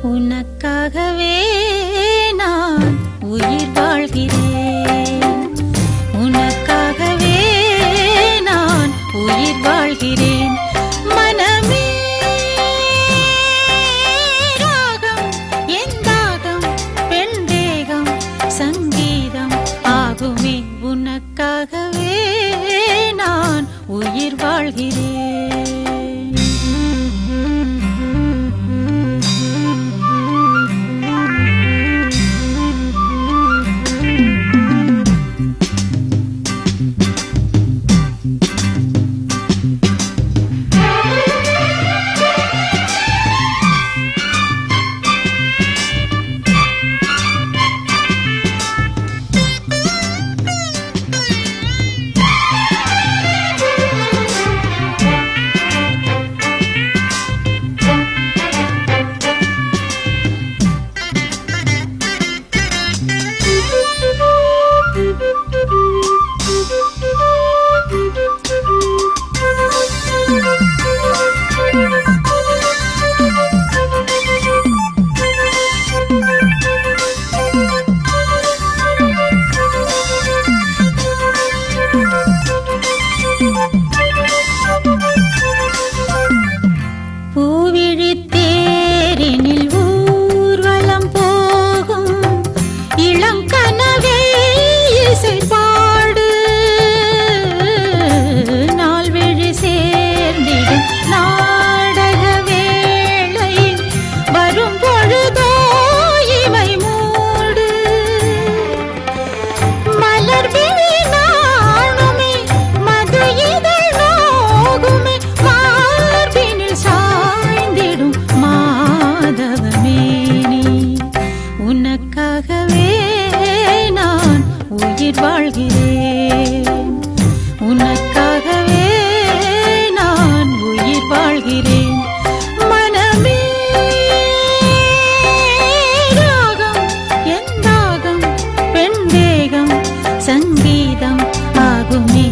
உனக்காகவே நான் உயிர் வாழ்கிறேன் உனக்காகவே நான் உயிர் வாழ்கிறேன் மனமே ராகம் என் தாகம் பெண் தேகம் சங்கீதம் ஆகுமே உனக்காகவே நான் உயிர் வாழ்கிறேன் பூவிழித்தேரினில் ஊர்வலம் போகும் இளம் கனவே இசை பாடு நாள்விழி சேர்ந்திடும் நாடக வேளை வரும் பொழுதோ இவை மூடு மலர் விழி நாணுமே மது இதழ் நோகுமே மார்பினில் சாய்ந்திடும் மாதவமேனி உனக்காகவே நான் உயிர் வாழ்கிறேன் உனக்காகவே நான் உயிர் வாழ்கிறேன் மனமே ராகம் என் தாகம் பெண் தேகம் சங்கீதம் ஆகுமே